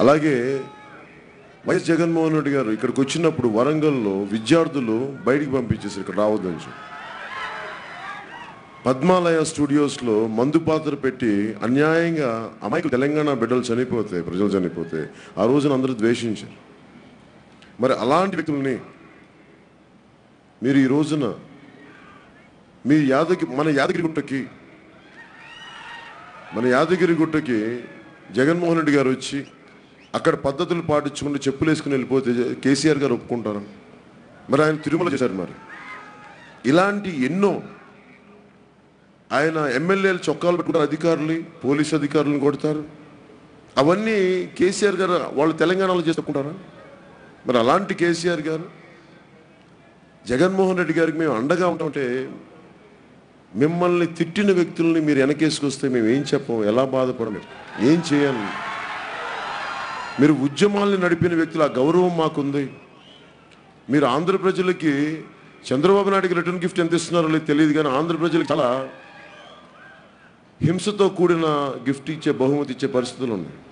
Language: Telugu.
అలాగే వైఎస్ జగన్మోహన్ రెడ్డి గారు ఇక్కడికి వచ్చినప్పుడు వరంగల్లో విద్యార్థులు బయటికి పంపించేసారు ఇక్కడ రావద్దని చెప్పి పద్మాలయ స్టూడియోస్లో మందు పాత్ర పెట్టి అన్యాయంగా అమాయకులు తెలంగాణ బిడ్డలు చనిపోతే ప్రజలు చనిపోతే ఆ రోజున అందరూ ద్వేషించారు మరి అలాంటి వ్యక్తుల్ని మీరు ఈ రోజున మీ యాదగిరి మన యాదగిరి గుట్టకి మన యాదగిరి గుట్టకి జగన్మోహన్ రెడ్డి గారు వచ్చి అక్కడ పద్ధతులు పాటించుకుంటూ చెప్పులు వేసుకుని వెళ్ళిపోతే కేసీఆర్ గారు ఒప్పుకుంటారా మరి ఆయన తిరుమల చేశారు మరి ఇలాంటి ఎన్నో ఆయన ఎమ్మెల్యేలు చొక్కాలు పెట్టుకుంటారు అధికారులు పోలీస్ అధికారులను కొడతారు అవన్నీ కేసీఆర్ గారు వాళ్ళు తెలంగాణలో చేసుకుంటారా మరి అలాంటి కేసీఆర్ గారు జగన్మోహన్ రెడ్డి గారికి మేము అండగా ఉంటామంటే మిమ్మల్ని తిట్టిన వ్యక్తుల్ని మీరు వెనకేసుకొస్తే మేము ఏం చెప్పం ఎలా బాధపడము ఏం చేయాలి మీరు ఉద్యమాల్ని నడిపిన వ్యక్తులు ఆ గౌరవం మాకుంది మీరు ఆంధ్ర ప్రజలకి చంద్రబాబు నాయుడుకి రిటర్న్ గిఫ్ట్ ఎంత ఇస్తున్నారో లేదు తెలియదు కానీ ఆంధ్ర ప్రజలకు చాలా హింసతో కూడిన గిఫ్ట్ ఇచ్చే బహుమతి ఇచ్చే పరిస్థితులు ఉన్నాయి